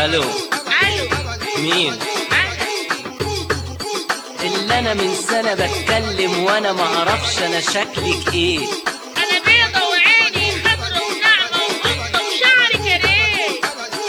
الو الو مين انا اللي انا من سنه بتكلم وانا ما اعرفش انا شكلك ايه انا بيضة وعيني خضرة وناعمة وقطة وشعري كريه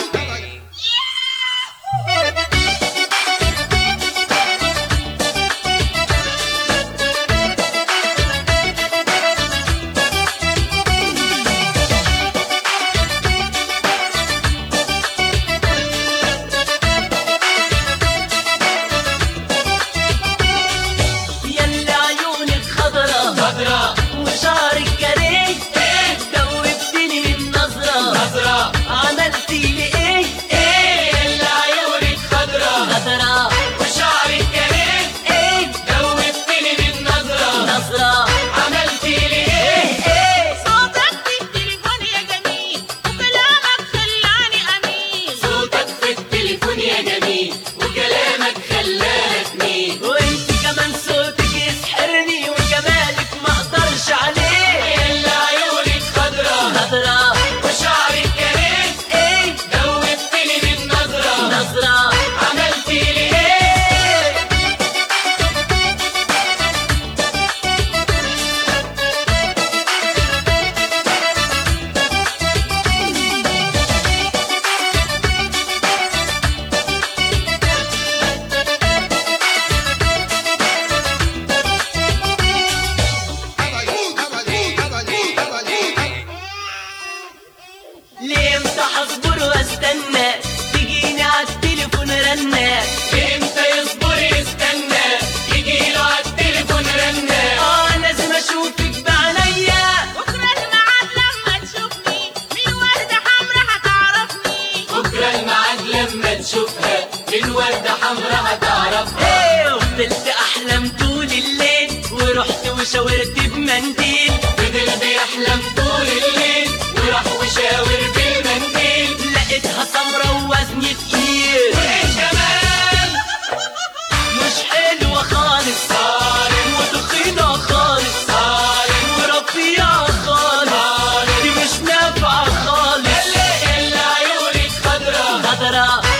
يلا عيونك خضرا خضرا وشعرك كريه دوبتني من نظرة نظرة عملتي لي ايه ايه يلا عيونك خضرا خضرا وشعرك كريه ايه دوبتني من نظرة نظرة عملتي لي ايه ايه صوتك في التليفون يا جميل وكلامك خلاني امين صوتك في التليفون يا جميل وكلامك خلاني اتنين وانت كمان صوتك يسحرني وجمالك ما اقدرش عليه يلا عيونك خضرا خضرا وشعرك كريه ايه دوبتني من نظرة نظرة عملتي لي ايه ليه امتى هصبر واستنى تجيني عالتليفون رنة امتى يصبر يستنى يجيله عالتليفون رنة اه لازم اشوفك بعينيا بكرة الميعاد لما تشوفني من وردة حمرا هتعرفني بكرة الميعاد لما تشوفها من وردة حمرا هتعرفها ايه وفضلت احلم طول الليل ورحت وشاورت بمنديل فضل بيحلم طول الليل وراح وشاور بالمنديل لقيتها سمرة ووزني تقيل كمان مش حلوة خالص صارم وتخينة خالص صارم ورفيعة خالص دي مش نافعة خالص اللي عيونك خضرا خضرا